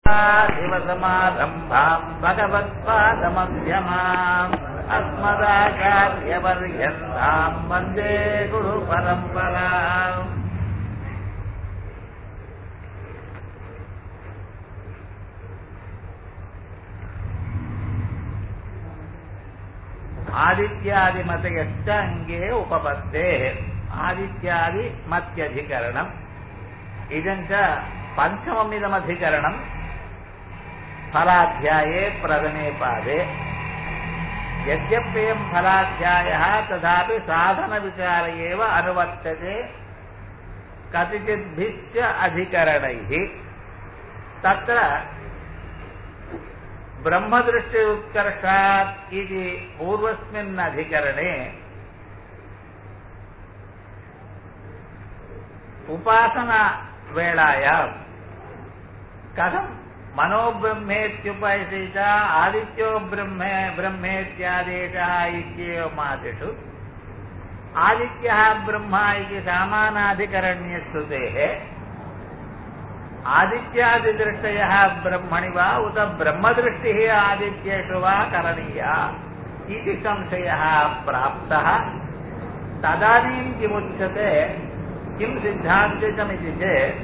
शिवसमारम्भाम् भगवत्पादमध्यमाम् अस्मदाचार्यपर्यन्ताम् वन्दे गुरुपरम्पराम् आदित्यादिमतयश्च अङ्गे उपपत्तेः आदित्यादि मत्यधिकरणम् इदम् च पञ्चममिदमधिकरणम् फलाध्याये प्रथमे पादे यद्यप्ययम् फलाध्यायः तथापि साधनविचार एव अनुवर्तते कतिचिद्भिश्च अधिकरणैः तत्र ब्रह्मदृष्टि उत्कर्षात् इति पूर्वस्मिन् अधिकरणे उपासनावेलायाम् कथम् मनोब्रह्मेत्युपैषित आदित्यो ब्रह्मे ब्रह्मेत्यादेशः इत्येवमादिषु आदित्यः ब्रह्मा इति सामानाधिकरण्यश्रुतेः आदित्यादिदृष्टयः ब्रह्मणि वा उत ब्रह्मदृष्टिः आदित्येषु वा करणीया इति संशयः प्राप्तः तदानीं किमुच्यते किं सिद्धान्तिकमिति चेत्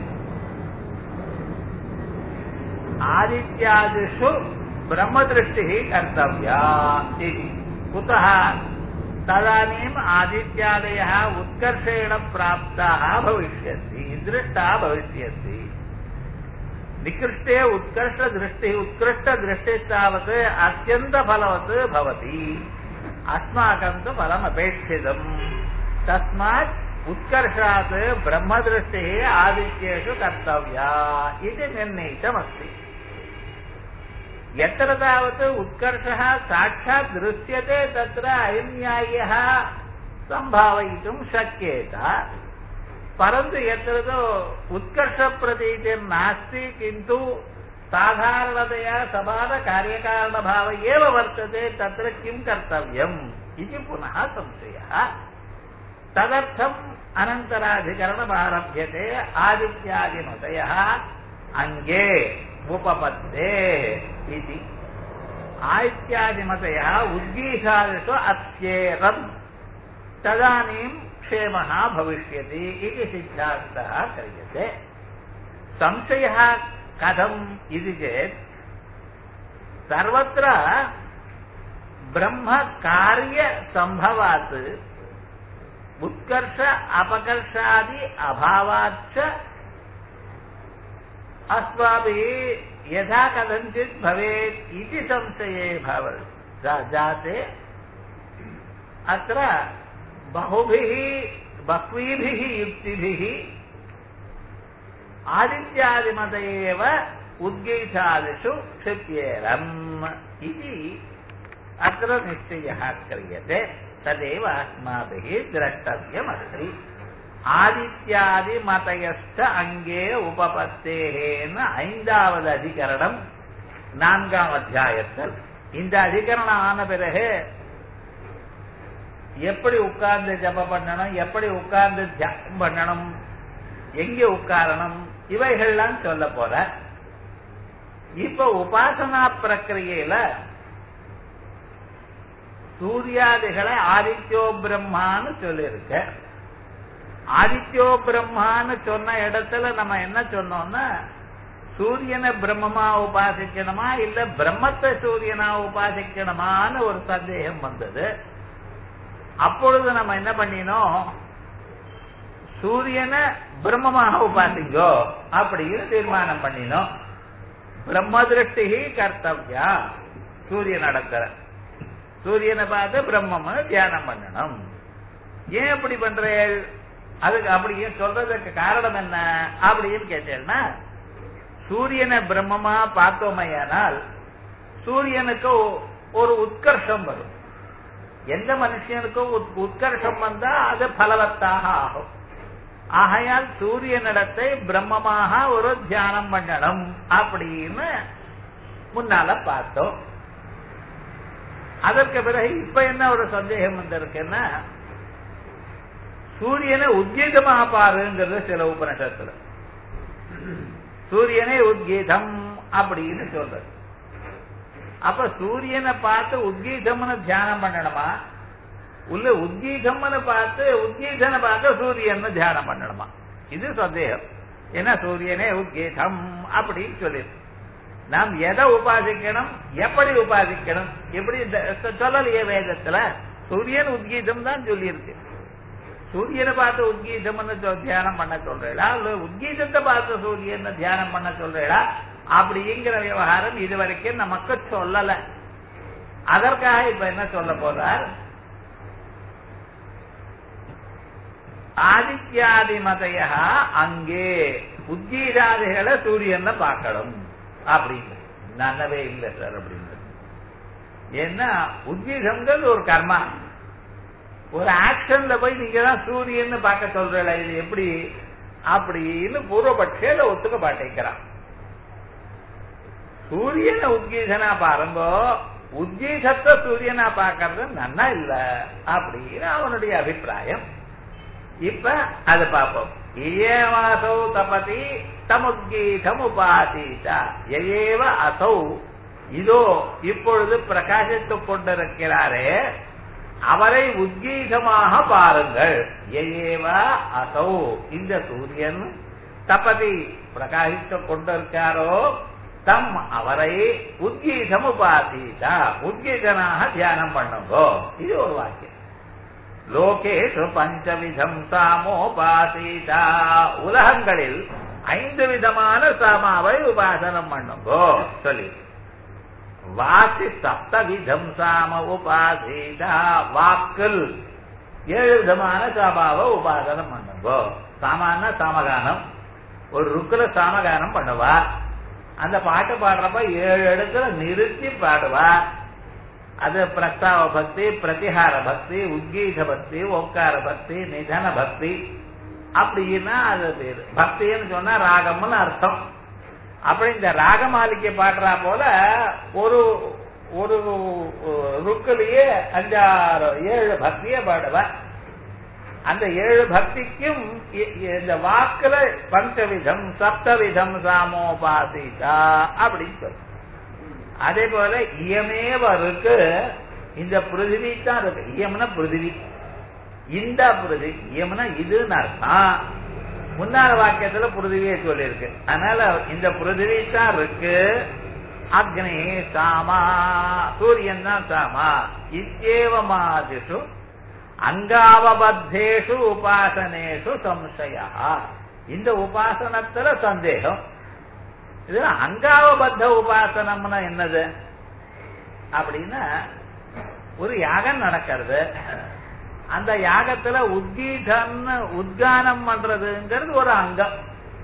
आदित्यादिषु ब्रह्मदृष्टिः कर्तव्या इति कुतः तदानीम् आदित्यादयः उत्कर्षेण प्राप्ताः भविष्यन्ति दृष्टा भविष्यन्ति निकृष्टे उत्कर्षदृष्टिः उत्कृष्टदृष्टिस्तावत् अत्यन्तफलवत् भवति अस्माकं तु फलमपेक्षितम् तस्मात् उत्कर्षात् ब्रह्मदृष्टिः आदित्येषु कर्तव्या इति निर्णीतमस्ति यत्र तावत् उत्कर्षः साक्षात् दृश्यते तत्र अयन्याय्यः सम्भावयितुं शक्येत परन्तु यत्र तु उत्कर्षप्रतीतिर्नास्ति किन्तु साधारणतया समानकार्यकारणभाव एव वर्तते तत्र किं कर्तव्यम् इति पुनः संशयः तदर्थम् अनन्तराधिकरणमारभ्यते आदित्यादिमतयः अङ्गे उपपत्ते इति आदित्यादिमतयः उद्गीषादिषु अत्येरम् तदानीं क्षेमः भविष्यति इति सिद्धान्तः क्रियते संशयः कथम् इति चेत् सर्वत्र ब्रह्मकार्यसम्भवात् उत्कर्ष अपकर्षादि अभावाच्च अस्माभिः यथा कथञ्चित् भवेत् इति संशये भव जाते अत्र बहुभिः बह्वीभिः युक्तिभिः आदित्यादिमत एव उद्गीषादिषु क्षिप्येरम् इति अत्र निश्चयः क्रियते तदेव अस्माभिः द्रष्टव्यमस्ति ஆதித்யாதிமதயஸ்த அங்கே உபபத்தேன்னு ஐந்தாவது அதிகரணம் நான்காம் அத்தியாயத்தில் இந்த அதிகரணம் ஆன பிறகு எப்படி உட்கார்ந்து ஜப பண்ணணும் எப்படி உட்கார்ந்து தியானம் பண்ணணும் எங்கே உட்காரணும் இவைகள்லாம் சொல்ல போற இப்ப உபாசனா பிரக்கிரியையில சூர்யாதிகளை ஆதித்யோ பிரம்மான்னு சொல்லியிருக்க ஆதித்யோ பிரம்மான்னு சொன்ன இடத்துல நம்ம என்ன சொன்னோம்னா சூரியனை பிரம்மமா உபாசிக்கணுமா இல்ல பிரம்மத்தை சூரியனா உபாசிக்கணுமான்னு ஒரு சந்தேகம் வந்தது அப்பொழுது நம்ம என்ன பண்ணினோம் சூரியனை பிரம்மமாக உபாசிங்கோ அப்படின்னு தீர்மானம் பண்ணினோம் பிரம்ம திருஷ்டி கர்த்தவ்யா சூரியன் நடக்கிற சூரியனை பார்த்து பிரம்மம்னு தியானம் பண்ணணும் ஏன் அப்படி பண்றேன் அதுக்கு அப்படி சொல்றதுக்கு காரணம் என்ன அப்படின்னு கேட்டேன்னா சூரியனை பிரம்மமா பார்த்தோமையானால் சூரியனுக்கு ஒரு உத்கர்ஷம் வரும் எந்த மனுஷனுக்கும் உத்கர்ஷம் வந்தா அது பலவத்தாக ஆகும் ஆகையால் சூரியனிடத்தை பிரம்மமாக ஒரு தியானம் பண்ணணும் அப்படின்னு முன்னால பார்த்தோம் அதற்கு பிறகு இப்ப என்ன ஒரு சந்தேகம் வந்திருக்குன்னா சூரியனை உத்கீதமாக பாருங்கிறது சில உபனிஷத்துல சூரியனை உத்கீதம் அப்படின்னு சொல்றது அப்ப சூரியனை பார்த்து உத்கீதம்னு தியானம் பண்ணணுமா உள்ள உத்கீதம்னு பார்த்து உத்கீதனை பார்த்து சூரியன் தியானம் பண்ணணுமா இது சந்தேகம் ஏன்னா சூரியனே உத்கீதம் அப்படின்னு சொல்லியிருக்கு நாம் எதை உபாசிக்கணும் எப்படி உபாசிக்கணும் எப்படி சொல்லலையே வேதத்துல சூரியன் உத்கீதம் தான் சொல்லியிருக்கு சூரியனை பார்த்து உத்கீதம்னு தியானம் பண்ண சொல்றீங்களா இல்ல உத்கீதத்தை பார்த்து சூரியன் தியானம் பண்ண சொல்றீங்களா அப்படிங்கிற விவகாரம் இதுவரைக்கும் நமக்கு சொல்லல அதற்காக இப்ப என்ன சொல்ல போறார் ஆதித்யாதி மதைய அங்கே உத்கீதாதிகளை சூரியன் பார்க்கணும் அப்படின்னு நன்னவே இல்லை சார் அப்படின்னு ஏன்னா உத்கீதம்ங்கிறது ஒரு கர்மா ஒரு ஆக்ஷன்ல போய் நீங்க தான் சூரியன் பார்க்க சொல்றல இது எப்படி அப்படின்னு பூர்வபட்சேல ஒத்துக்க மாட்டேங்கிறான் சூரியனை உத்கீதனா பாருங்கோ உத்கீதத்தை சூரியனா பார்க்கறது நன்னா இல்ல அப்படின்னு அவனுடைய அபிப்பிராயம் இப்ப அது பார்ப்போம் ஏவாசௌ தபதி தமுத்கீதம் உபாசீதா எயேவ அசௌ இதோ இப்பொழுது பிரகாசித்துக் கொண்டிருக்கிறாரே அவரை உத்கீதமாக பாருங்கள் எயேவ அசௌ இந்த சூரியன் தபதி பிரகாசித்துக் கொண்டிருக்காரோ தம் அவரை உத்கீதம் உபாசீதா உத்கீதனாக தியானம் பண்ணுங்கோ இது ஒரு வாக்கியம் லோகேஷு பஞ்சவிதம் சாமோபாசீதா உலகங்களில் ஐந்து விதமான சாமாவை உபாசனம் பண்ணுங்கோ சொல்லி வாசி சப்தவிதம் சாம உபாசீதா வாக்கில் ஏழு விதமான சாமாவை உபாசனம் பண்ணுங்கோ சாமான சாமகானம் ஒரு ருக்குல சாமகானம் பண்ணுவா அந்த பாட்டு பாடுறப்ப ஏழு இடத்துல நிறுத்தி பாடுவா அது பிரஸ்தாவ பக்தி பிரதிஹார பக்தி உத்கீத பக்தி ஓங்கார பக்தி நிதன பக்தி அப்படின்னா அது பேரு பக்தின்னு சொன்னா ராகம்னு அர்த்தம் அப்படி இந்த ராகமாலிக்கை பாடுறா போல ஒரு ஒரு ருக்குலயே அஞ்சாறு ஏழு பக்திய பாடுவா அந்த ஏழு பக்திக்கும் இந்த வாக்குல பஞ்சவிதம் சப்தவிதம் சாமோபாசிதா அப்படின்னு சொல்லு அதே போல இயமேவ இருக்கு இந்த பிருதிவி தான் இருக்கு இயம்னா பிருதிவி இந்த பிருதி இயம்னா இதுன்னு அர்த்தம் முன்னால வாக்கியத்துல பிருதிவியை சொல்லியிருக்கு அதனால இந்த பிருதிவி தான் இருக்கு அக்னி சாமா சூரியன் தான் சாமா இத்தேவமாதிஷு அங்காவபத்தேஷு உபாசனேஷு சம்சய இந்த உபாசனத்துல சந்தேகம் இது அங்காவபத்த உபாசனம்னா என்னது அப்படின்னா ஒரு யாகம் நடக்கிறது அந்த யாகத்துல உத்கீதம் உத்கானம் பண்றதுங்கிறது ஒரு அங்கம்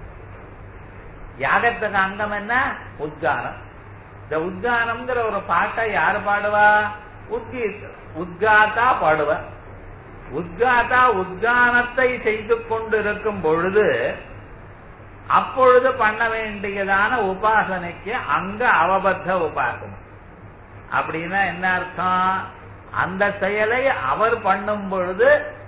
யாகத்துக்கு அங்கம் என்ன உத்கானம் இந்த உத்கானம்ங்கிற ஒரு பாட்டை யாரு பாடுவா உத்கீத உத்காத்தா பாடுவ உத்காத்தா உத்கானத்தை செய்து கொண்டிருக்கும் பொழுது அப்பொழுது பண்ண வேண்டியதான உபாசனைக்கு அங்க அவபத்த உபாசனை அப்படின்னா என்ன அர்த்தம் அந்த செயலை அவர் பண்ணும் பொழுது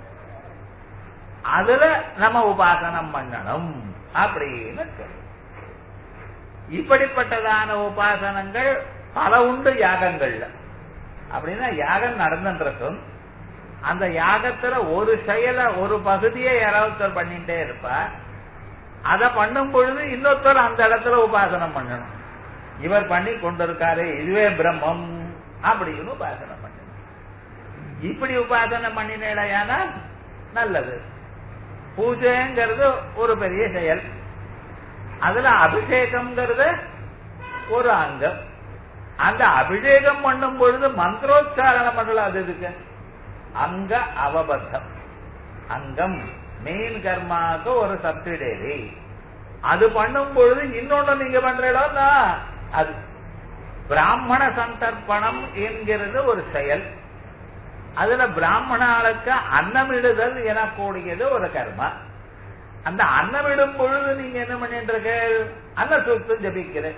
அதுல நம்ம உபாசனம் பண்ணணும் அப்படின்னு சொல்லு இப்படிப்பட்டதான உபாசனங்கள் பல உண்டு யாகங்கள்ல அப்படின்னா யாகம் நடந்துருக்கும் அந்த யாகத்துல ஒரு செயலை ஒரு பகுதியை யாராவது பண்ணிட்டே இருப்பார் அதை பண்ணும் பொழுது இன்னொருத்தர் அந்த இடத்துல உபாசனம் பண்ணணும் இவர் பண்ணி கொண்டிருக்காரு இதுவே பிரம்மம் அப்படின்னு உபாசனம் பண்ணணும் இப்படி உபாசனை பண்ணினேடையானா நல்லது பூஜைங்கிறது ஒரு பெரிய செயல் அதுல அபிஷேகம்ங்கிறது ஒரு அங்கம் அந்த அபிஷேகம் பண்ணும் பொழுது மந்திரோச்சாரணம் பண்ணல அது இருக்கு அங்க அவபத்தம் அங்கம் மெயின் கர்மாவுக்கு ஒரு சப்சிடரி அது பண்ணும் பொழுது இன்னொன்னு நீங்க பண்றீங்களா அது பிராமண சந்தர்ப்பணம் என்கிறது ஒரு செயல் அதுல பிராமணாளுக்கு அன்னமிடுதல் எனக்கூடியது ஒரு கர்மா அந்த அன்னமிடும் பொழுது நீங்க என்ன பண்ணிட்டு இருக்க அன்ன சொத்து ஜபிக்கிறேன்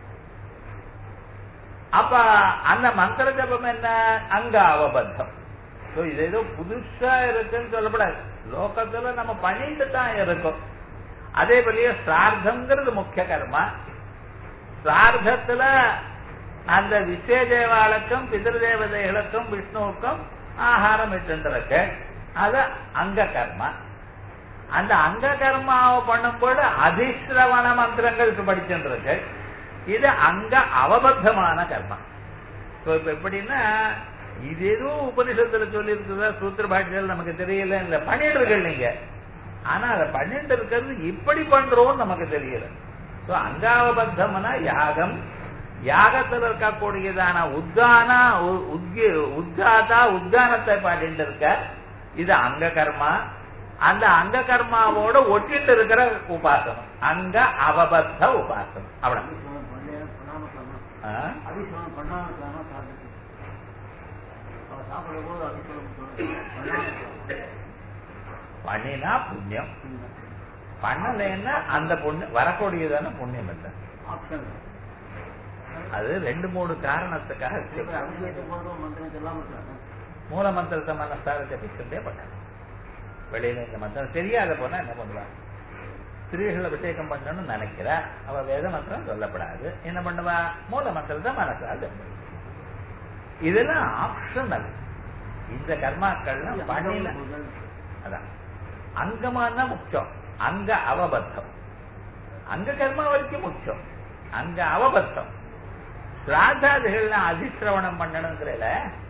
அப்ப அந்த மந்திர ஜபம் என்ன அங்க அவபத்தம் இது ஏதோ புதுசா இருக்குன்னு சொல்லப்படாது லோகத்துல நம்ம பண்ணிட்டு தான் இருக்கோம் அதே போலயே சிரார்த்தம்ங்கிறது முக்கிய கர்மா சிரார்த்தத்துல அந்த விசேதேவாளுக்கும் பிதிருதேவதைகளுக்கும் விஷ்ணுவுக்கும் ஆகாரம் இட்டுருக்கு அது அங்க கர்மா அந்த அங்க கர்மாவை பண்ணும்போது அதிஸ்ரவண மந்திரங்கள் படிச்சுருக்கு இது அங்க அவபத்தமான கர்மா So, இப்ப எப்படின்னா இது எதுவும் உபனிஷத்துல சொல்லி இருக்குதா சூத்திர பாஷைகள் நமக்கு தெரியல இல்ல பண்ணிட்டு இருக்கு நீங்க ஆனா அதை பண்ணிட்டு இருக்கிறது இப்படி பண்றோம் நமக்கு தெரியல So, அங்காவபத்தம்னா யாகம் யாகத்தில் இருக்கக்கூடியதான உத்தானா உ- உத்கி- உத்தாதா உத்தானத்தை பாடிட்டு இருக்க இது அங்க கர்மா அந்த அங்க கர்மாவோட ஒட்டிட்டு இருக்கிற உபாசனம் அங்க அவபத்த உபாசனம் அவ்வளவு அபிஷேகம் பண்ணே பண்ணாம இருக்காம ஆ? அபிஷேகம் பண்ணாம இருக்காம சாப்பிட்டு அவ சாப்பிடும் போது அபிஷேகம் பண்ணாம இருக்காம பண்ணினா புண்ணியம் பண்ணலைன்னா அந்த புண்ணியம் வரக்கூடியதான புண்ணியம் இல்லை ஆப்ஷன் அது ரெண்டு மூணு காரணத்துக்காக இருக்கு. அபிஷேகம் போதும் மந்திரம் சொல்லாம இருக்காங்க மூல மந்திரத்தை மனசார ஜபிச்சுட்டே பண்ணணும் வெளியில இந்த மந்திரம் தெரியாத போனா என்ன பண்ணுவாங்க ஸ்திரீகள் அபிஷேகம் பண்ணணும்னு நினைக்கிறா அவ வேத மந்திரம் சொல்லப்படாது என்ன பண்ணுவா மூல மந்திரத்தை மனசார ஜபிக்கணும். இதெல்லாம் ஆப்ஷனல் இந்த கர்மாக்கள்லாம் பண்ணின அதான் அங்கமான முக்கியம் அங்க அவபத்தம் அங்க கர்மா வரைக்கும் முக்கியம் அங்க அவபத்தம் சிராதாதிகள்லாம் அதிசிரவணம் பண்ணணுங்கிறல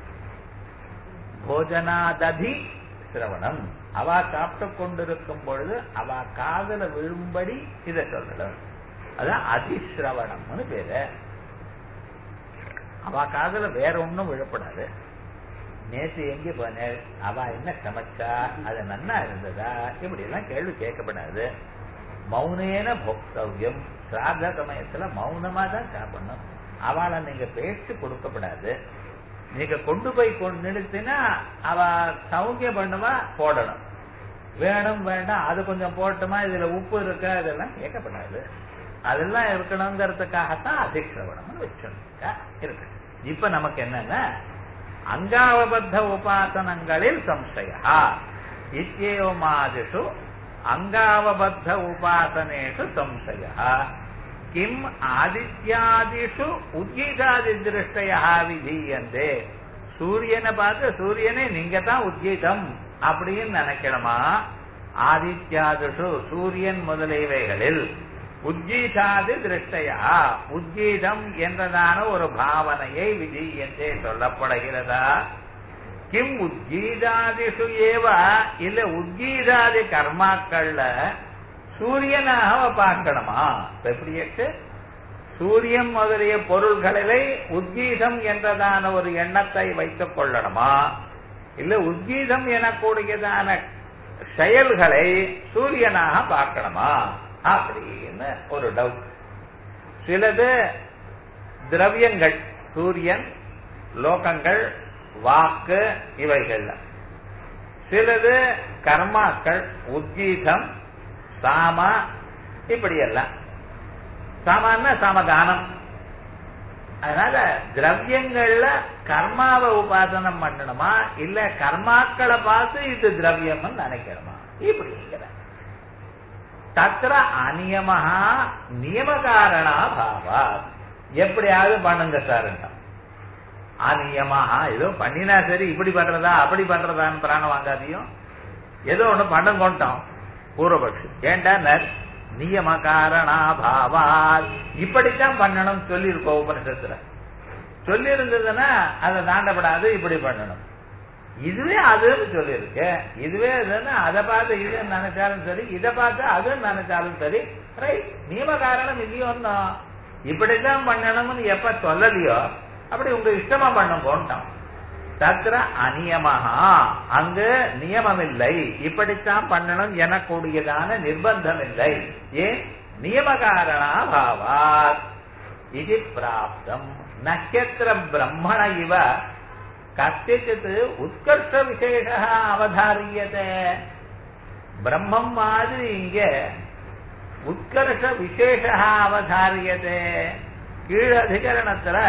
போஜனாததி சிரவணம் அவ சாப்பிட்டு கொண்டிருக்கும் பொழுது அவ காதல விழும்படி இதை சொல்லணும் அதான் அதிசிரவணம்னு பேரு அவ காதல வேற ஒண்ணும் விழப்படாது நேத்து எங்க போன அவ என்ன சமைச்சா அது நன்னா இருந்ததா இப்படி எல்லாம் கேள்வி கேட்கப்படாது மௌனேன போக்தவ்யம் சிராத சமயத்துல மௌனமா தான் சாப்பிடணும் அவளை நீங்க பேச்சு கொடுக்கப்படாது நீங்க கொண்டு போய் கொண்டு நிறுத்தினா அவ சௌக்கியம் பண்ணுவா போடணும் வேணும் வேண்டாம் அது கொஞ்சம் போட்டுமா இதுல உப்பு இருக்கா இதெல்லாம் கேட்கப்படாது அதெல்லாம் இருக்கணுங்கிறதுக்காகத்தான் அதிக்ஷவணம்னு வச்சிருக்கா இருக்கு இப்ப நமக்கு என்னன்னா அங்காவபத்த உபாசனங்களில் சம்சயா இத்தியேவமாதிஷு அங்காவபத்த உபாசனேஷு சம்சயா கிம் ஆதித்யாதிஷு உத்கீதாதி திருஷ்டயா விதீயந்தே சூரியனை பார்த்து சூரியனே நீங்க தான் உத்கீதம் அப்படின்னு நினைக்கணுமா ஆதித்யாதிஷு சூரியன் முதலியவைகளில் உத்கீதாதி திருஷ்டையா உத்கீதம் என்றதான ஒரு பாவனையை விதியந்தே சொல்லப்படுகிறதா கிம் உத்கீதாதிஷு ஏவ இல்ல உத்கீதாதி கர்மாக்கள்ல சூரியனாக பார்க்கணுமா இப்ப எப்படி இருக்கு சூரியன் முதலிய பொருள்களிலே உத்கீதம் என்றதான ஒரு எண்ணத்தை வைத்துக் கொள்ளணுமா இல்ல உத்கீதம் எனக்கூடியதான செயல்களை சூரியனாக பார்க்கணுமா அப்படின்னு ஒரு டவுட் சிலது திரவியங்கள் சூரியன் லோகங்கள் வாக்கு இவைகள்ல சிலது கர்மாக்கள் உத்கீதம் சாம இப்படி எல்லாம் சாமான்னா சமதானம் அதனால திரவியங்கள்ல கர்மாவை உபாசனம் பண்ணணுமா இல்ல கர்மாக்களை பார்த்து இது திரவியம்னு நினைக்கணுமா இப்படிங்கிற தத்திர அநியமஹா நியமகாரணா பாவா எப்படியாவது பண்ணுங்க சார் அநியமஹா ஏதோ பண்ணினா சரி இப்படி பண்றதா அப்படி பண்றதான்னு பிராணம் வாங்காதியும் ஏதோ ஒண்ணு பண்ண கொண்டோம் பூர்வபக்ஷி ஏண்டா நியம காரணா பாவா இப்படித்தான் பண்ணணும் சொல்லி இருக்கோம் உபனிஷத்துல சொல்லி இருந்ததுன்னா அதை தாண்டப்படாது இப்படி பண்ணணும் இதுவே அதுன்னு சொல்லியிருக்கு இதுவே இதுன்னு அதை பார்த்து இதுன்னு நினைச்சாலும் சரி இதை பார்த்து அதுன்னு நினைச்சாலும் சரி ரைட் நியம காரணம் இல்லையோ இப்படித்தான் பண்ணணும்னு எப்ப சொல்லலையோ அப்படி உங்க இஷ்டமா பண்ண போட்டோம் தத்திர அநியமஹா அங்கு நியமம் இல்லை இப்படித்தான் பண்ணணும் எனக்கூடியதான நிர்பந்தம் இல்லை ஏன் நியம காரணா பாவாத் இது பிராப்தம் நட்சத்திர பிரம்மண இவ கத்திச்சித் உத்கர்ஷ விசேஷ அவதாரியத்தை பிரம்மம் மாதிரி இங்க உத்கர்ஷ விசேஷ அவதாரியத்தை கீழ் அதிகரணத்துல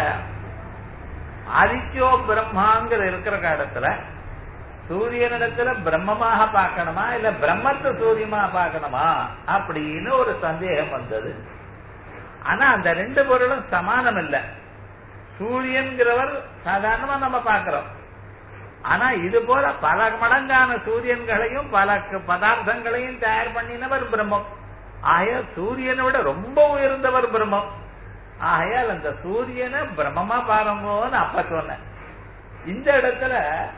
ஆதித்யோ பிரம்மாங்கிற இருக்கிற காலத்துல சூரியனிடத்துல பிரம்மமாக பார்க்கணுமா இல்ல பிரம்மத்தை சூரியமா பார்க்கணுமா அப்படின்னு ஒரு சந்தேகம் வந்தது ஆனா அந்த ரெண்டு பொருளும் சமானம் இல்ல சூரியன்கிறவர் சாதாரணமா நம்ம பார்க்கிறோம் ஆனா இது போல பல மடங்கான சூரியன்களையும் பல க- பதார்த்தங்களையும் தயார் பண்ணினவர் பிரம்மம் ஆகையால் சூரியனை விட ரொம்ப உயர்ந்தவர் பிரம்மம் ஆகையால் அந்த சூரியனை பிரம்மமா பாருங்கன்னு அப்ப சொன்னேன் இந்த இடத்துல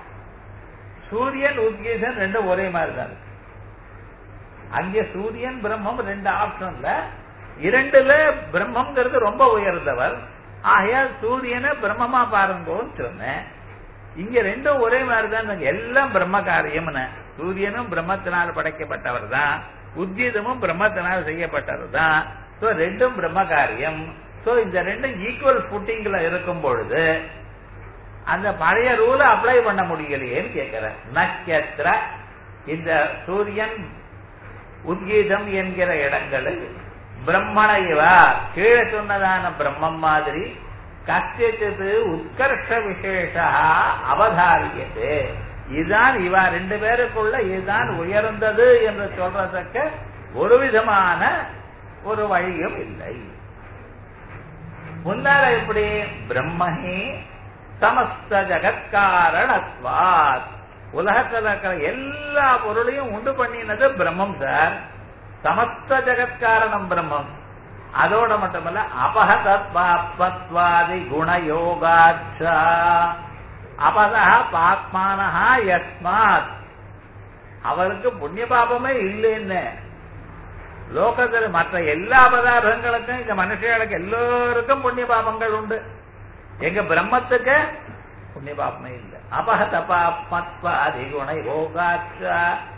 சூரியன் உத்கீதன் ரெண்டும் ஒரே மாதிரி தான் இருக்கு. அங்க சூரியன் பிரம்மம் ரெண்டு ஆப்ஷன்ல இரண்டுல பிரம்மம்ங்கிறது ரொம்ப உயர்ந்தவர் ஆகையால் சூரியனை பிரம்மமா பாருங்கன்னு சொன்னேன் இங்க ரெண்டும் ஒரே மாதிரி தான் எல்லாம் பிரம்ம காரியம்னு சூரியனும் பிரம்மத்தினால் படைக்கப்பட்டவர் தான் உத்கீதமும் பிரம்மத்தினால் செய்யப்பட்டவர் தான் சோ ரெண்டும் பிரம்ம காரியம் சோ இந்த ரெண்டும் ஈக்குவல் ஃபுட்டிங்ல இருக்கும் பொழுது அந்த பழைய ரூலை அப்ளை பண்ண முடியலையேன்னு கேட்கிறேன் நட்சத்திர இந்த சூரியன் உத்கீதம் என்கிற இடங்களில் பிரம்மணைவா கீழே சொன்னதான பிரம்மம் மாதிரி கச்சித்து உத்கர்ஷ விசேஷா அவதாரியது இதுதான் இவா ரெண்டு பேருக்குள்ள இதுதான் உயர்ந்தது என்று சொல்றதற்கு ஒரு விதமான ஒரு வழியும் இல்லை முன்னால எப்படி பிரம்மஹி சமஸ்த ஜகத்காரணத்வாத் உலகத்துல இருக்கிற எல்லா பொருளையும் உண்டு பண்ணினது பிரம்மம் சார் சமஸ்த ஜகத்காரணம் பிரம்மம் அதோட மட்டுமல்ல அபகதத்வாதி குணயோகாச்சா அபதா பாத்மானஹா யஸ்மாத் அவருக்கு புண்ணிய பாபமே இல்லைன்னு லோகத்துல மற்ற எல்லா பதார்த்தங்களுக்கும் இந்த மனுஷர்களுக்கு எல்லோருக்கும் புண்ணிய பாபங்கள் உண்டு எங்க பிரம்மத்துக்கு புண்ணிய பாபமே இல்லை அபகத பாத்மாதி குண யோகாச்சா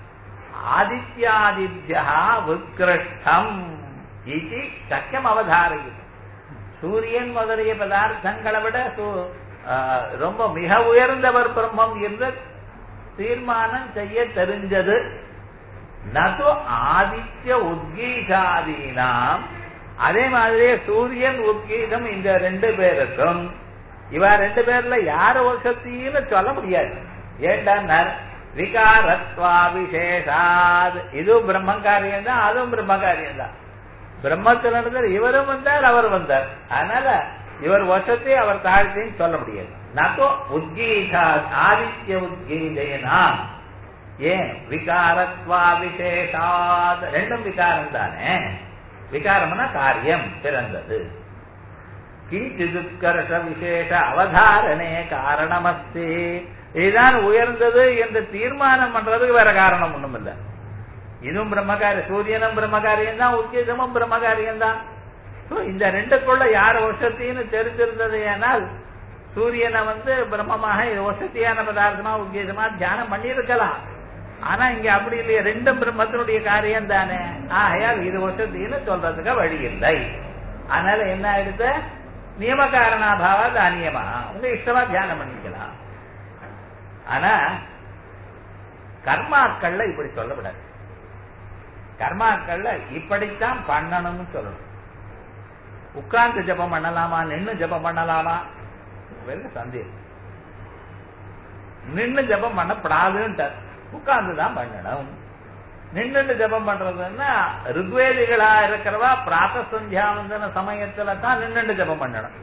ஆதித்யாதித்யா உத்கிருஷ்டம் இது சக்கியம் அவதாரியம் சூரியன் முதலிய பதார்த்தங்களை விட சு- ஆ, ரொம்ப மிக உயர்ந்தவர் பிரம்மம் என்று தீர்மானம் செய்ய தெரிஞ்சது நது ஆதித்ய உத்கீதாதீனாம் அதே மாதிரியே சூரியன் உத்கீதம் இந்த ரெண்டு பேருக்கும் இவ ரெண்டு பேர்ல யார வசத்தின்னு சொல்ல முடியாது ஏண்டா விகாரத்வா விசேஷாத் இதுவும் பிரம்மகாரியம் தான் அதுவும் பிரம்மகாரியம் தான் பிரம்மத்தில் நடந்தார் இவரும் வந்தார் அவர் வந்தார் அதனால இவர் வசத்தை அவர் தாழ்த்தின்னு சொல்ல முடியாது நகோ உத்கீதா ஆதித்ய உத்கீதேனா ஏன் விகாரத்வா விசேஷாத் ரெண்டும் விகாரம் தானே விகாரம்னா காரியம் பிறந்தது கிஞ்சிதுத்கர்ஷ விசேஷ அவதாரணே காரணமஸ்தி இதுதான் உயர்ந்தது என்று தீர்மானம் பண்றதுக்கு வேற காரணம் ஒண்ணும் இல்ல இதுவும் பிரம்மகாரி சூரியனும் பிரம்மகாரியம் தான் உத்கீதமும் பிரம்மகாரியம் தான் So, இந்த ரெண்டுக்குள்ள யார் வசத்தின்னு தெரிஞ்சிருந்தது ஏனால் சூரியனை வந்து பிரம்மமாக இது வசதியான பதார்த்தமா உத்கீதமா தியானம் பண்ணியிருக்கலாம் ஆனா இங்க அப்படி இல்லையே ரெண்டும் பிரம்மத்தினுடைய காரியம் தானே ஆகையால் இது வசதின்னு சொல்றதுக்கு வழி இல்லை அதனால என்ன ஆயிடுது நியமகாரணாபாவ தானியமா உங்க இஷ்டமா தியானம் பண்ணிக்கலாம் ஆனா கர்மாக்கள்ல இப்படி சொல்லக்கூடாது கர்மாக்கள்ல இப்படித்தான் பண்ணணும்னு சொல்லணும் உட்கார்ந்து ஜெபம் பண்ணலாமா நின்னு ஜெபம் பண்ணலாமா வெறும் சந்தேகம் நின்னு ஜெபம் பண்ணப்படாதுன்ட்டார் உட்கார்ந்து தான் பண்ணணும் நின்னுட்டு ஜெபம் பண்றதுன்னா ருக்வேதிகளா இருக்கிறவா பிராத்த சந்தியாவந்தன சமயத்துல தான் நின்னுட்டு ஜெபம் பண்ணணும்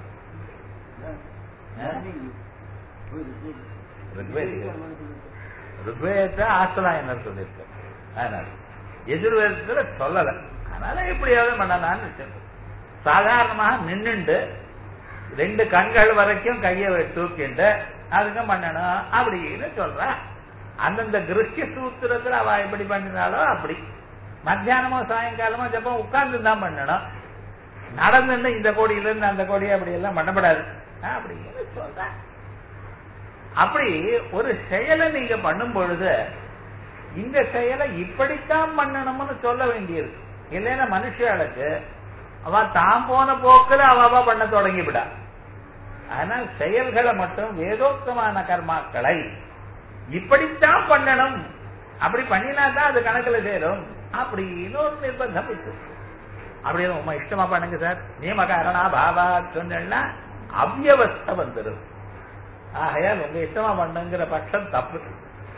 ருக்வேதத்தை ஆஸ்தலாயனர் சொல்லியிருக்க அதனால எதிர்வேதத்துல சொல்லல அதனால எப்படியாவது பண்ணலாம்னு வச்சிருக்கோம் சாதாரணமாக நின்னுண்டு ரெண்டு கண்கள் வரைக்கும் கையை தூக்கிண்டு அதுக்கு பண்ணணும் அப்படின்னு சொல்ற அந்தந்த கிருஷ்ய சூத்திரத்துல அவ எப்படி பண்ணினாலோ அப்படி மத்தியானமோ சாயங்காலமோ ஜப்பம் உட்கார்ந்து தான் பண்ணணும் நடந்துன்னு இந்த கோடியில இருந்து அந்த கோடி அப்படி எல்லாம் பண்ணப்படாது அப்படின்னு சொல்ற அப்படி ஒரு செயலை நீங்க பண்ணும் பொழுது இந்த செயலை இப்படித்தான் பண்ணணும்னு சொல்ல வேண்டியது இல்லைன்னா மனுஷாளுக்கு அவ தான் போன போக்குல அவ அவ பண்ண தொடங்கிவிடா ஆனால் செயல்களை மட்டும் வேதோக்தமான கர்மாக்களை இப்படித்தான் பண்ணணும் அப்படி பண்ணினா தான் அது கணக்குல சேரும் அப்படின்னு ஒரு நிர்பந்தம் இருக்கு அப்படி உமா இஷ்டமா பண்ணுங்க சார் நியமகாரணா பாபா சொன்னா அவ்யவஸ்தை வந்துடும் ஆகையால் உங்க இஷ்டமா பண்ணுங்கிற பட்சம் தப்பு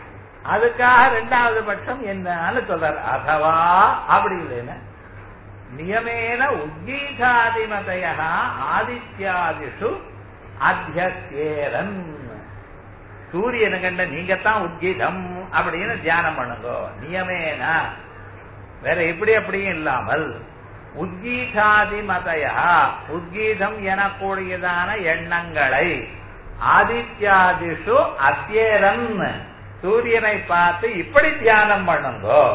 அதுக்காக ரெண்டாவது பட்சம் என்னன்னு சொல்றாரு அதவா அப்படி இல்லைன்னா நியமேன உத்கீதாதிமதய ஆதித்யாதிஷு அத்தியேரன் சூரியனை கண்ட நீங்க தான் உத்கீதம் அப்படின்னு தியானம் பண்ணுங்க நியமேன வேற எப்படி அப்படியும் இல்லாமல் உத்கீதாதி மதயா உத்கீதம் எனக்கூடியதான எண்ணங்களை ஆதித்யாதிஷு அத்தியேரன் சூரியனை பார்த்து இப்படி தியானம் பண்ணுங்கோ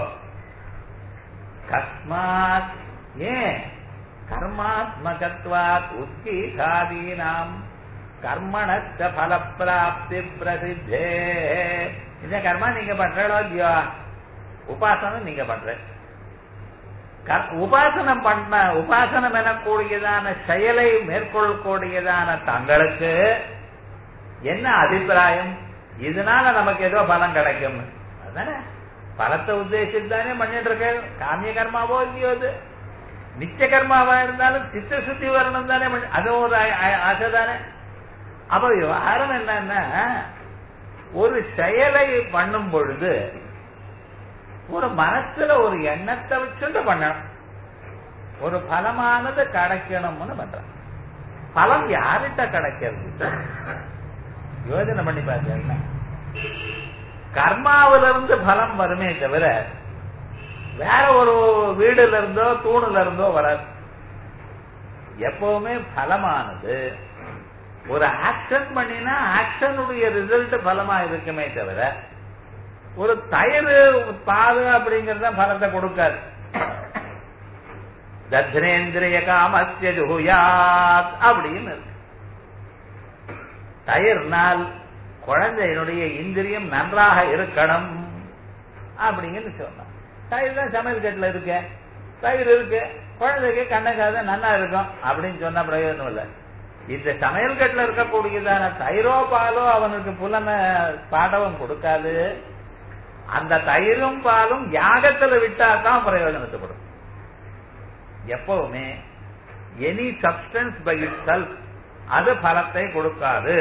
கஸ்மாத் ஏன் கர்மாத்மகத்வாத் உத்கீதாதீனாம் கர்மணச்ச பலப்பிராப்தி பிரசித்தே இந்த கர்மா நீங்க பண்றோ இல்லையோ உபாசனம் நீங்க பண்ற கர்- உபாசனம் பண்ண உபாசனம் எனக்கூடியதான செயலை மேற்கொள்ளக்கூடியதான தங்களுக்கு என்ன அபிப்பிராயம் இதனால நமக்கு ஏதோ பலம் கிடைக்கும் அதானே பலத்தை உத்தேசித்து தானே பண்ணிட்டு இருக்க காமிய கர்மாவோ இல்லையோ அது நித்திய கர்மாவா இருந்தாலும் சித்த சுத்தி வரணும் தானே பண்ணி- அதுவும் ஒரு ஆ- ஆ- ஆசை தானே அப்ப விவகாரம் என்னன்னா ஒரு செயலை பண்ணும் பொழுது ஒரு மனசுல ஒரு எண்ணத்தை வச்சுட்டு பண்ணணும் ஒரு பலமானது கிடைக்கணும்னு பண்றான் பலம் யார்கிட்ட கிடைக்கிறது யோஜனை பண்ணி பார்த்தீங்கன்னா கர்மாவிலிருந்து பலம் வருமே தவிர வேற ஒரு வீடுல இருந்தோ தூணுல இருந்தோ வராது எப்பவுமே பலமானது ஒரு ஆக்ஷன் பண்ணினா ஆக்ஷனுடைய ரிசல்ட் பலமா இருக்குமே தவிர ஒரு தயிர் பால் அப்படிங்கறத பலத்தை கொடுக்காது தத்ரேந்திரிய காமஸ்ய ஜுகுயாத் அப்படின்னு இருக்கு தயிர்னால் குழந்தையினுடைய இந்திரியம் நன்றாக இருக்கணும் அப்படிங்கன்னு சொன்னான் தயிர் தான் சமையல் கட்டில் இருக்க தயிர் இருக்கு குழந்தைக்கு கண்ணக்காத நன்னா இருக்கும் அப்படின்னு சொன்ன பிரயோஜனம் இல்லை இந்த சமையல் கட்டில் இருக்கக்கூடியதான தயிரோ பாலோ அவனுக்கு புலன பாடவம் கொடுக்காது அந்த தயிரும் பாலும் யாகத்துல விட்டா தான் பிரயோஜனத்துப்படும் எப்பவுமே எனி சப்ஸ்டன்ஸ் பை இட் அது பலத்தை கொடுக்காது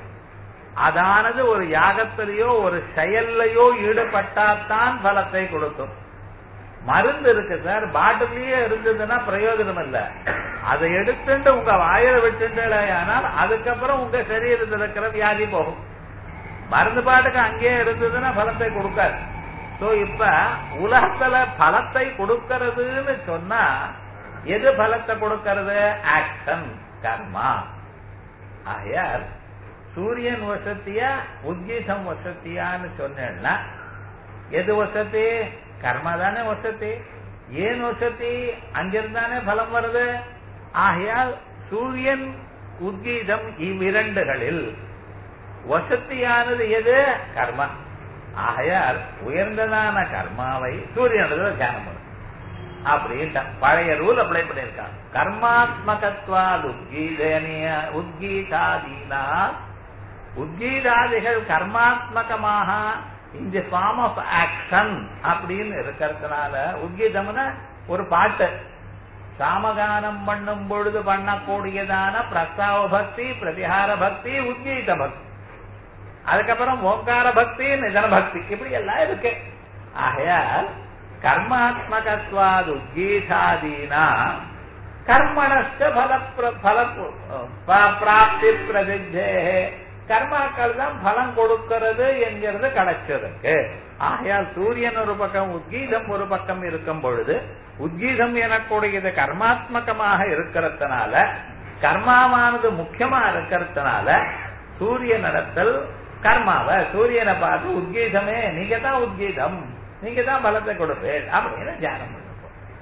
அதானது ஒரு யாகத்திலேயோ ஒரு செயல்லையோ ஈடுபட்டாத்தான் பலத்தை கொடுக்கும் மருந்து இருக்கு சார் பாட்டிலேயே இருந்ததுன்னா பிரயோஜனம் இல்ல அதை எடுத்துட்டு உங்க வாயில விட்டுட்டு ஆனால் அதுக்கப்புறம் உங்க சரீரத்தில் இருக்கிற வியாதி போகும் மருந்து பாட்டுக்கு அங்கேயே இருந்ததுன்னா பலத்தை கொடுக்காது சோ இப்ப உலகத்துல பலத்தை கொடுக்கறதுன்னு சொன்னா எது பலத்தை கொடுக்கறது ஆக்ஷன் கர்மா ஆகையால் சூரியன் வசத்தியா உத்கீதம் வசத்தியான்னு சொன்னேன்னா எது வசதி கர்மா தானே வசதி ஏன் வசதி அங்கிருந்தானே பலம் வருது ஆகையால் சூரியன் உத்கீதம் இவ்விரண்டுகளில் வசத்தியானது எது கர்மா ஆகையால் உயர்ந்ததான கர்மாவை சூரியனதுல தியானம் பண்ணும் அப்படின்ட்டு பழைய ரூல் அப்ளை பண்ணிருக்காங்க கர்மாத்மகத்வாது உத்கீதனிய உத்கீதாதீனா உத்கீதாதிகள் கர்மாத்மகமாக இந்த ஃபார்ம் ஆஃப் ஆக்ஷன் அப்படின்னு இருக்கிறதுனால உத்கீதம்னா ஒரு பாட்டு சாமகானம் பண்ணும் பொழுது பண்ணக்கூடியதான பிரஸ்தாவ பக்தி பிரதிகார பக்தி உத்கீத பக்தி அதுக்கப்புறம் ஓங்கார பக்தி நிதன பக்தி இப்படி எல்லாம் இருக்கு ஆகையால் கர்மாத்மகத்வாது உத்கீதாதீனா கர்மணஸ்த பல பிர- பல ப- பிராப்தி பிரசித்தே கர்மாக்கள் தான் பலம் கொடுக்கிறது என்கிறது கிடைச்சிருக்கு ஆகையால் சூரியன் ஒரு பக்கம் உத்கீதம் ஒரு பக்கம் இருக்கும் பொழுது உத்கீதம் எனக்கூடியது கர்மாத்மகமாக இருக்கிறதுனால கர்மாவானது முக்கியமா இருக்கிறதுனால சூரிய நடத்தல் கர்மாவை சூரியனை பார்த்து உத்கீதமே நீங்க தான் உத்கீதம் நீங்க தான் பலத்தை கொடுப்பேன் அப்படின்னு தியானம் பண்ணுவோம்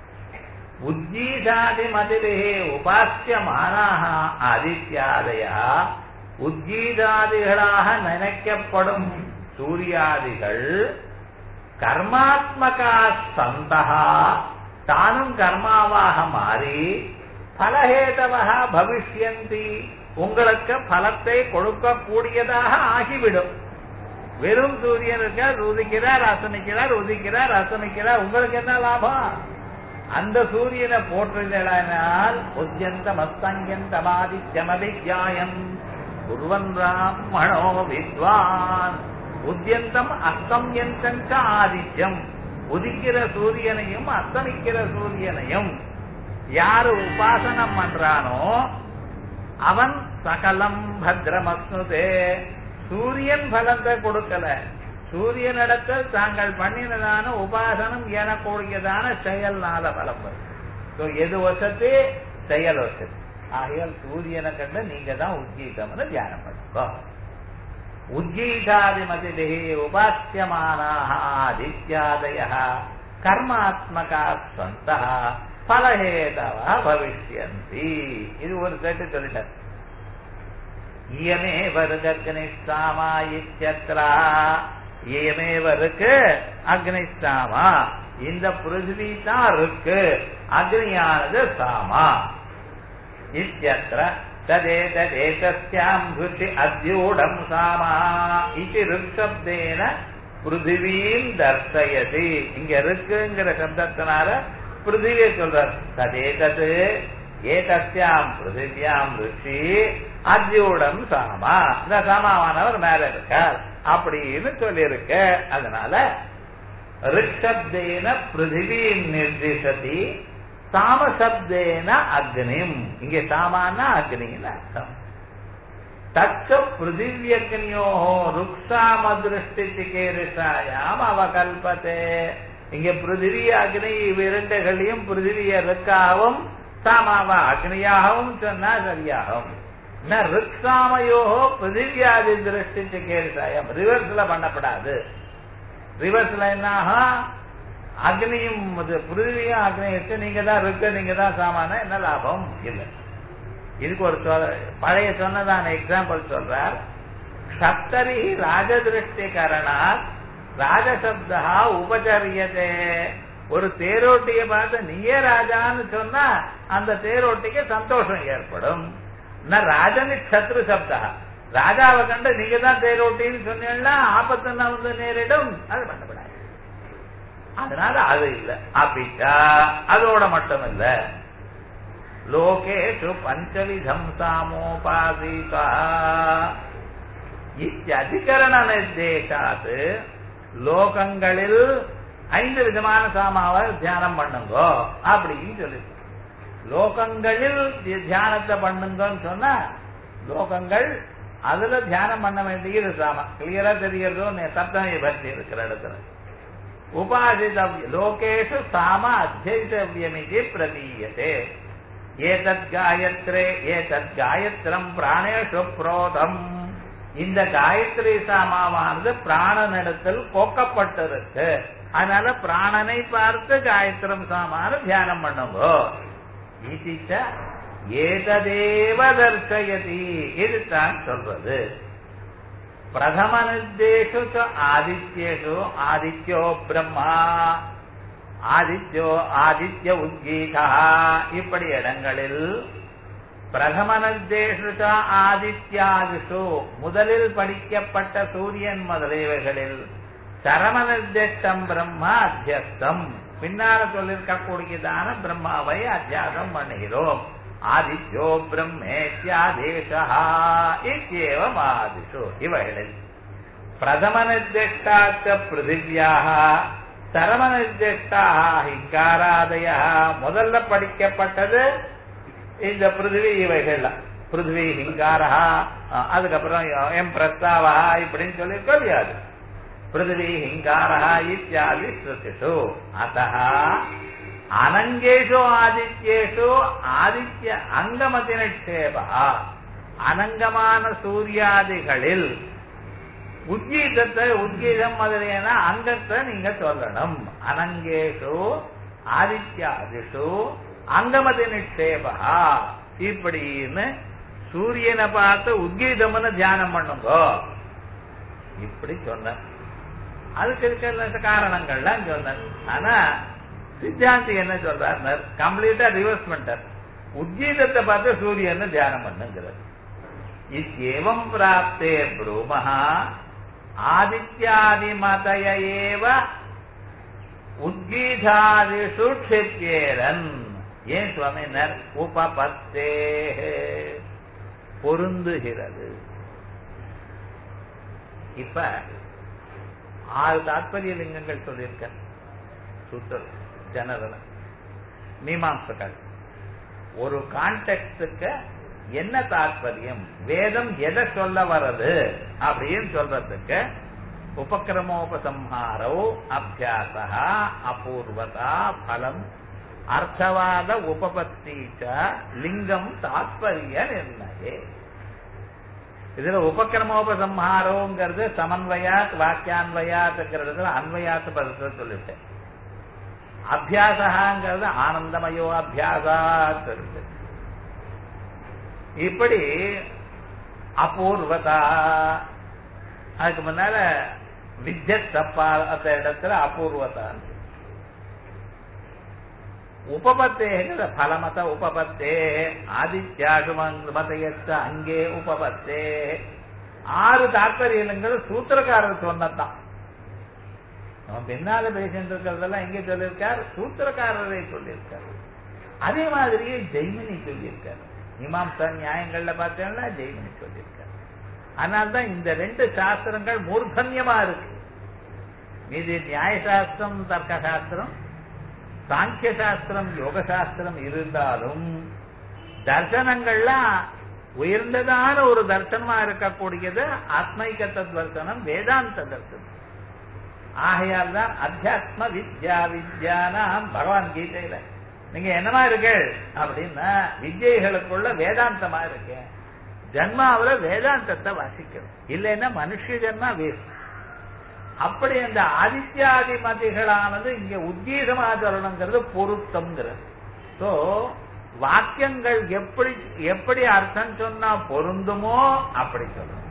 உத்கீதாதி மதிலே உபாசியமானாக ஆதித்யாதயா உத்கீதாதிகளாக நினைக்கப்படும் சூரியாதிகள் கர்மாத்மகா சந்தகா தானும் கர்மாவாக மாறி பலஹேதவா பவிஷ்யந்தி உங்களுக்கு பலத்தை கொடுக்கக்கூடியதாக ஆகிவிடும் வெறும் சூரியன் இருக்கார் உதிக்கிறார் அசனிக்கிறார் உதிக்கிறார் அசனிக்கிறார் உங்களுக்கு என்ன லாபம் அந்த சூரியனை போற்றுகிறானால் உத்தியந்த மஸ்தங்கியந்தமாதித்யமதித்யாயம் குர்வன் ராமணோ வித்வான் உத்தியந்தம் அஸ்தம்யந்தம் ச ஆதித்யம் உதிக்கிற சூரியனையும் அஸ்தமிக்கிற சூரியனையும் யாரு உபாசனம் பண்றானோ அவன் சகலம் பத்ரமஸ்னுதே சூரியன் பலத்தை கொடுக்கல சூரியனிடத்தில் தாங்கள் பண்ணினதான உபாசனம் எனக்கூடியதான செயல்னால பலம் வரும் So, எது வசத்து செயல் வசத்து ஆகையால் சூரியனை கண்டு நீங்க தான் உத்கீதம்னு தியானம் பண்ணுங்க உத்கீதாதிமதிலே உபாசியமானாக ஆதித்யாதய கர்மாத்மகா சந்த பலஹேதவா பவிஷ்யந்தி இது ஒரு செட்டு சொல்லிட்டார் இயமே வருகக்னிஷ்டாமா இத்தியத்ரா இயமே வருக்கு அக்னிஷ்டாமா இந்த பிருத்திவி தான் இருக்கு அக்னியானது சாமா இத்தியத்ர ததேதேதஸ்யாம் ருச்சி அத்யூடம் சாமா இது ருக்ஷப்தேன பிருத்திவீம் தர்சயதி இங்க இருக்குங்கிற சப்தத்தினால பிருத்திவியை சொல்றார் ததேதது ஏதஸ்யாம் பிருத்திவியாம் ருச்சி அத்யூடம் சாமா இந்த சாமாவானவர் மேல இருக்கார் அப்படின்னு சொல்லியிருக்க அதனால ரிஷப்தேன பிருத்திவீம் நிர்திசதி சாமசப்தேன அக்னிம் இங்கே சாமானா அக்னின்னு அர்த்தம் தச்ச பிருத்திவியக்னியோ ருக்ஷாம திருஷ்டி சிகேரிஷாயாம் அவகல்பத்தே இங்க பிருத்திவி அக்னி இவ்விரண்டுகளையும் பிருத்திவிய ருக்காகவும் சாமாவா அக்னியாகவும் சொன்னா சரியாகும் ரிக்ஷாமையோ பிருத்திவியாதி திருஷ்டி சிகேரிஷாயம் ரிவர்ஸ்ல பண்ணப்படாது ரிவர்ஸ்ல என்ன ஆகும் அக்னியும் பிருத்திவியும் அக்னியும் வச்சு நீங்க தான் இருக்க நீங்க தான் சாமான என்ன லாபம் இல்லை இதுக்கு ஒரு பழைய சொன்னதான எக்ஸாம்பிள் சொல்றார் சப்தரி ராஜதிருஷ்டி கரணாத் ராஜசப்தா உபச்சரியதே ஒரு தேரோட்டியை பார்த்து நீயே ராஜான்னு சொன்னா அந்த தேரோட்டிக்கு சந்தோஷம் ஏற்படும் ராஜனி சத்ரு சப்தா ராஜாவை கண்டு நீங்க தான் தேரோட்டின்னு சொன்னீங்கன்னா ஆபத்து வந்து நேரிடும் அது பண்ணப்படாது அதனால அது இல்ல அப்பிச்சா அதோட மட்டும் இல்ல லோகேஷு பஞ்சவிதம் சாமோபாசிகா இத்தியதிகரண நிர்தேசாத்து லோகங்களில் ஐந்து விதமான சாமாவை தியானம் பண்ணுங்கோ அப்படின்னு சொல்லி லோகங்களில் தியானத்தை பண்ணுங்கன்னு சொன்னா லோகங்கள் அதுல தியானம் பண்ண வேண்டியது சாமா கிளியரா தெரியறதோ சப்தமய பக்தி இருக்கிற இடத்துல உபாசிதவ்ய லோகேஷு சாம அத்தியவியமிதி பிரதீயதே ஏதத் காயத்ரே ஏதத் காயத்ரம் பிராணேஷு புரோதம் இந்த காயத்ரி சாமாவானது பிராணனிடத்தில் கோக்கப்பட்டிருக்கு அதனால பிராணனை பார்த்து காயத்ரம் சாமான தியானம் பண்ணுங்க இதிச்ச ஏததேவ தர்சயதி இதுதான் சொல்றது பிரதம நிர்தேஷு ஆதித்யேஷு ஆதித்யோ பிரம்மா ஆதித்யோ ஆதித்ய உத்கீதா இப்படி இடங்களில் பிரதம நிர்தேஷு ஆதித்யாதிஷு முதலில் படிக்கப்பட்ட சூரியன் முதலியவைகளில் சரம நிர்திஷ்டம் பிரம்மா அத்தியஸ்தம் பின்னால சொல்லிருக்கக்கூடியதான பிரம்மாவை அத்தியாசம் பண்ணுகிறோம் ஆதித்யோ பிரம்மேத்யாதேசா இத்தியேவம் ஆதிஷு இவைகளில் பிரதம நிர்திஷ்டாச்ச பிருத்திவியாக சரம நிர்திஷ்டாக ஹிங்காராதய முதல்ல படிக்கப்பட்டது இந்த பிருத்திவி இவைகள் பிருத்திவி ஹிங்காரா அதுக்கப்புறம் எம் பிரஸ்தாவா இப்படின்னு சொல்லி தெரியாது பிருத்திவி ஹிங்காரா இத்தியாதி ஸ்ருதிஷு அத்த அனங்கேஷு ஆதித்யேஷு ஆதித்ய அங்கமதி நிஷேபா அனங்கமான சூர்யாதிகளில் உத்கீதத்தை உத்கீதம் முதலியன அங்கத்தை நீங்க சொல்லணும் அனங்கேஷு ஆதித்யாதிஷு அங்கமதி நிஷேபா இப்படின்னு சூரியனை பார்த்து உத்கீதம்னு தியானம் பண்ணுங்க இப்படி சொன்ன அதுக்கு இருக்கிற காரணங்கள்லாம் சொன்னார் ஆனா சித்தாந்தி என்ன சொல்றார் கம்ப்ளீட்டா ரிவர்ஸ் பண்ணிட்டார் உத்கீதத்தை பார்த்து சூரியன் தியானம் பண்ணுங்கிறார் இத்தேவம் பிராப்தே ப்ரூமஹா ஆதித்யாதி மதய ஏவ உத்கீதாதிஷு க்ஷிப்யேரன் ஏன் சுவாமினர் உபபத்தே பொருந்துகிறது இப்ப ஆறு தாத்பரிய லிங்கங்கள் சொல்லியிருக்க சூத்திர ஜனரல மீமாம்சகர் ஒரு கான்டெக்ட்டுக்கு என்ன தாற்பயம் வேதம் எதை சொல்ல வர்றது அப்படின்னு சொல்றதுக்கு உபக்கிரமோபசம்ஹாரோ அபியாசா அபூர்வதா பலம் அர்த்தவாத உபபத்தி லிங்கம் தாத்பரிய நிர்ணயே இதுல உபக்கிரமோபசம்ஹாரோங்கிறது சமன்வயாத் வாக்கியான்வயாத்துங்கிறதுல அன்வயாத்து பதத்தை சொல்லிட்டேன் அபியாசகாங்கிறது ஆனந்தமயோ அபியாசாத் இருக்கு இப்படி அபூர்வதா அதுக்கு முன்னால வித்யத் தப்பா அந்த இடத்துல அபூர்வதான் உபபத்தேங்கிற பலமத உபபத்தே ஆதித்யாசு மதயத்த அங்கே உபபத்தே ஆறு தாற்பயங்கள் சூத்திரக்காரர் சொன்னதான் நம்ம பின்னால பேசிட்டு இருக்கிறதெல்லாம் எங்க சொல்லியிருக்கார் சூத்திரக்காரரை சொல்லியிருக்கார் அதே மாதிரியே ஜெய்மினி சொல்லியிருக்காரு மீமாம்சா நியாயங்கள்ல பார்த்தேன்னா ஜெய்மினி சொல்லியிருக்காரு அதனால்தான் இந்த ரெண்டு சாஸ்திரங்கள் மூர்தன்யமா இருக்கு மீதி நியாய சாஸ்திரம் தர்க்க சாஸ்திரம் சாங்கிய சாஸ்திரம் யோக சாஸ்திரம் இருந்தாலும் தர்சனங்கள்லாம் உயர்ந்ததான ஒரு தர்சனமா இருக்கக்கூடியது ஆத்மைக தர்சனம் வேதாந்த தர்சனம் ஆகையால் தான் அத்தியாத்ம வித்யா வித்யானாம் பகவான் கீதையில நீங்க என்னமா இருக்கு அப்படின்னா வித்யைகளுக்குள்ள வேதாந்தமா இருக்கு ஜன்மாவில வேதாந்தத்தை வாசிக்கணும் இல்லைன்னா மனுஷ ஜன்மா வேஸ்ட் அப்படி அந்த ஆதித்யாதி மதிகளானது இங்க உத்கீதமா சொல்லணுங்கிறது பொருத்தம்ங்கிறது சோ வாக்கியங்கள் எப்படி எப்படி அர்த்தம் சொன்னா பொருந்துமோ அப்படி சொல்லணும்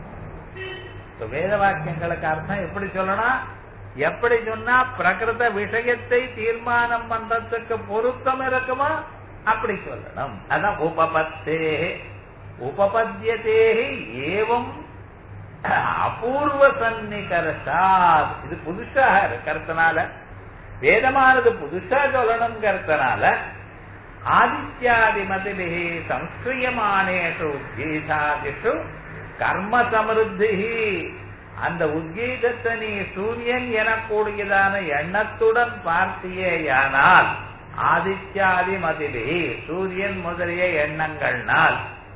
வேத வாக்கியங்களுக்கு அர்த்தம் எப்படி சொல்லணும் எப்படி சொன்னா பிரகிருத விஷயத்தை தீர்மானம் பண்றதுக்கு பொருத்தம் இருக்குமா அப்படி சொல்லணும் அதான் உபபத்தே உபபத்தியதே ஏவம் அபூர்வ சன்னிகரசாத் இது புதுசா இருக்கிறதுனால வேதமானது புதுசா சொல்லணுங்கிறதுனால ஆதித்யாதி மதிபிகி சம்ஸ்கிரியமானேஷு கீதாதிஷு கர்ம சமிருத்தி அந்த உத்கீதத்தை நீ சூரியன் எனக்கூடியதான எண்ணத்துடன் பார்த்தியேயானால் ஆதித்யாதி மதிலி சூரியன் முதலிய எண்ணங்கள்னால்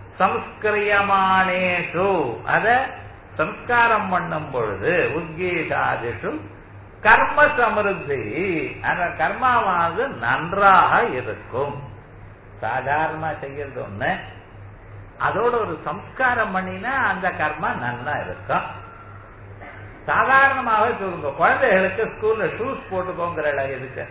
சம்ஸ்கிரியமானேஷு அத சம்ஸ்காரம் பண்ணும் பொழுது உத்கீதாதிஷு கர்ம சமிருத்தி அந்த கர்மாவானது நன்றாக இருக்கும் சாதாரணமா செய்யறது ஒண்ணு அதோட ஒரு சம்ஸ்காரம் பண்ணினா அந்த கர்மா நல்லா இருக்கும் சாதாரணமாகவே சொல்லுங்க குழந்தைகளுக்கு ஸ்கூல்ல ஷூஸ் போட்டுக்கோங்கிற எதுக்கு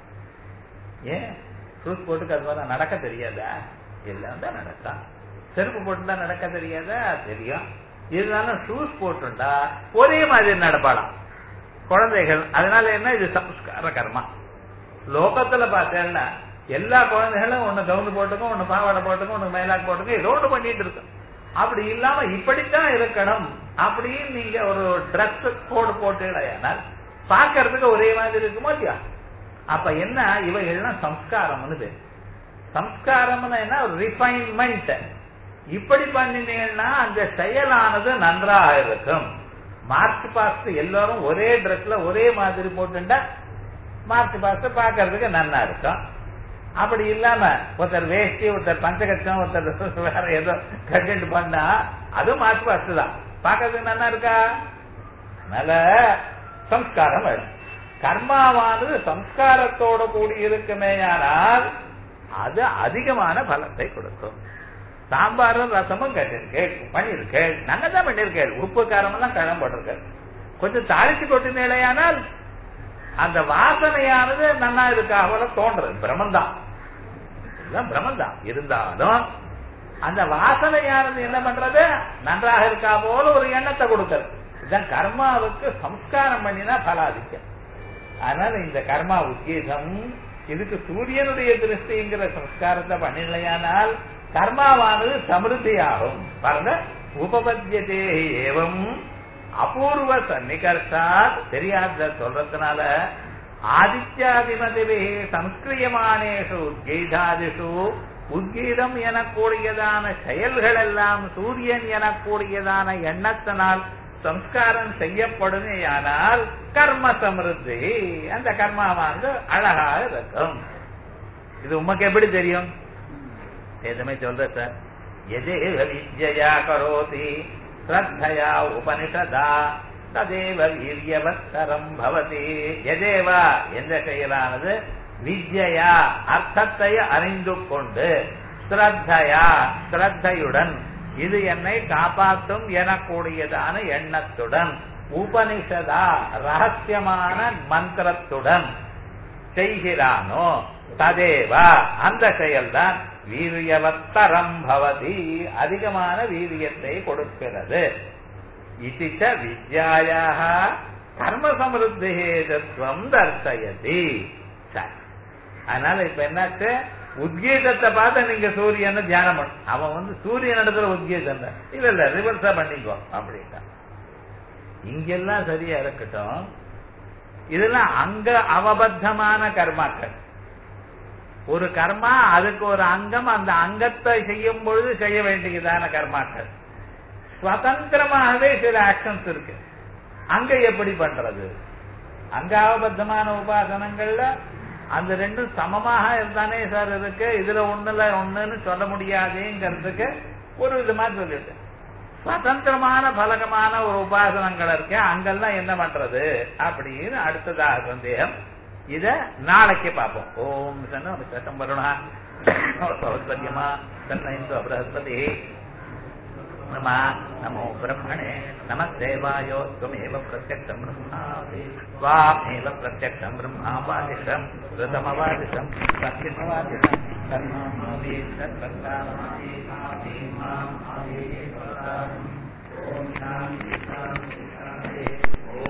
ஏன் ஷூஸ் போட்டுக்கு அது மாதிரி நடக்க தெரியாதா எல்லாம் தான் நடக்கும் செருப்பு போட்டுட்டா நடக்க தெரியாதா தெரியும் இருந்தாலும் ஷூஸ் போட்டுட்டா ஒரே மாதிரி நடப்பாளாம் குழந்தைகள் அதனால என்ன இது சம்ஸ்கார கர்மா லோகத்துல பார்த்தேன்னா எல்லா குழந்தைகளும் ஒண்ணு கவுந்து போட்டுக்கும் ஒண்ணு பாவாடை போட்டுக்கும் ஒண்ணு மேலாக் போட்டுக்கும் ஏதோ ஒண்ணு பண்ணிட்டு இருக்கும் அப்படி இல்லாம இப்படித்தான் இருக்கணும் அப்படின்னு நீங்க ஒரு ட்ரெஸ் கோடு போட்டுடையானால் பார்க்கறதுக்கு ஒரே மாதிரி இருக்குமோ இல்லையா அப்ப என்ன இவைகள்லாம் சம்ஸ்காரம்னு பேர் சம்ஸ்காரம்னு என்ன ஒரு ரிஃபைன்மெண்ட் இப்படி பண்ணினீங்கன்னா அந்த செயலானது நன்றாக இருக்கும் மார்ச் பாஸ்ட் எல்லாரும் ஒரே ட்ரெஸ்ல ஒரே மாதிரி போட்டுட்டா மார்ச் பாஸ்ட் பாக்குறதுக்கு நன்னா இருக்கும் அப்படி இல்லாம ஒருத்தர் வேஷ்டி ஒருத்தர் பஞ்சகட்சம் ஒருத்தர் வேற ஏதோ கட்டிட்டு பண்ணா அதுவும் மார்ச் பாஸ்ட் தான் பாக்குறதுக்கு நல்லா இருக்கா நல்ல சம்ஸ்காரம் வேணும் கர்மாவானது சம்ஸ்காரத்தோட கூடி இருக்குமேயானால் அது அதிகமான பலத்தை கொடுக்கும் சாம்பாரும் ரசமும் கேட்டிருக்கேன் பண்ணிருக்கேன் நாங்க தான் பண்ணிருக்கேன் உப்பு காரம் எல்லாம் கிளம்ப போட்டிருக்கேன் கொஞ்சம் தாளிச்சு கொட்டினேலையானால் அந்த வாசனையானது நன்னா இருக்கா போல தோன்றது பிரமந்தான் இதுதான் பிரமந்தான் இருந்தாலும் அந்த வாசனையானது என்ன பண்றது நன்றாக இருக்கா போல ஒரு எண்ணத்தை கொடுக்கறது இதுதான் கர்மாவுக்கு சம்ஸ்காரம் பண்ணினா பலாதிக்கம் அதனால இந்த கர்மா உத்கீதம் இதுக்கு சூரியனுடைய திருஷ்டிங்கிற சம்ஸ்காரத்தை பண்ணிலையானால் கர்மாவானது சமிருத்தியாகும் பாருங்க உபபத்தியதே ஏவம் அபூர்வ சன்னிகர்ஷாத் தெரியாத சொல்றதுனால ஆதித்யாதிபதிவே சம்ஸ்கிரியமானேஷு உத்கீதாதிஷு உத்கீதம் எனக்கூடியதான செயல்கள் எல்லாம் சூரியன் எனக்கூடியதான எண்ணத்தினால் சம்ஸ்காரம் செய்யப்படுமேயானால் கர்ம சமிருத்தி அந்த கர்மாவானது அழகாக இருக்கும் இது உமக்கு எப்படி தெரியும் எதுவுமே சொல்ற சார் எதேவ வித்யா கரோதி ஸ்ரத்தையா உபனிஷதா ததேவ வீரியவத்தரம் பவதி எதேவா எந்த செயலானது வித்யா அர்த்தத்தை அறிந்து கொண்டு ஸ்ரத்தையா ஸ்ரத்தையுடன் இது என்னை காப்பாற்றும் எனக்கூடியதான எண்ணத்துடன் உபனிஷதா ரகசியமான மந்திரத்துடன் செய்கிறானோ ததேவா அந்த செயல்தான் வீரியவத்தரம் பவதி அதிகமான வீரியத்தை கொடுக்கிறது இதிச்ச வித்யாயாக கர்ம சமிருத்தி ஹேதத்துவம் தர்சயதி சரி. அதனால இப்ப என்னாச்சு உத்கீதத்தை பார்த்து நீங்க சூரியனை தியானம் பண்ணு அவன் வந்து சூரியன் இடத்துல உத்கீதம் தான். இல்ல இல்ல ரிவர்ஸா பண்ணிக்கோ அப்படின்னா இங்கெல்லாம் சரியா இருக்கட்டும் இதெல்லாம் அங்க அவபத்தமான கர்மாக்கள் ஒரு கர்மா அதுக்கு ஒரு அங்கம் அந்த அங்கத்தை செய்யும் பொழுது செய்ய வேண்டியதான கர்மாக்கள் சுதந்திரமாகவே சில ஆக்ஷன்ஸ் இருக்கு அங்க எப்படி பண்றது அங்காவபத்தமான உபாசனங்கள்ல அந்த ரெண்டும் சமமாக இருந்தானே சார் இருக்கு இதுல ஒண்ணுல ஒண்ணுன்னு சொல்ல முடியாதுங்கிறதுக்கு ஒரு விதமா சொல்லிட்டு சுதந்திரமான பலகமான ஒரு உபாசனங்கள் இருக்கு அங்கெல்லாம் என்ன பண்றது அப்படின்னு அடுத்ததாக சந்தேகம் இத நாளைக்கு பார்ப்போம் ஓம் சன்ன சட்டம் வருணா சௌந்தர்யமா சன்ன இந்து பிரகஸ்பதி नम नमो ब्रह्मणे नमः देवायो त्वमेव प्रत्यक्षं ब्रह्मासि त्वामेव प्रत्यक्षं ब्रह्मावादिशं ऋतमवादिशं सत्यमवादिशं कर्मामादि तत्कर्तामादि मां आदि ॐ शान्ति शान्ति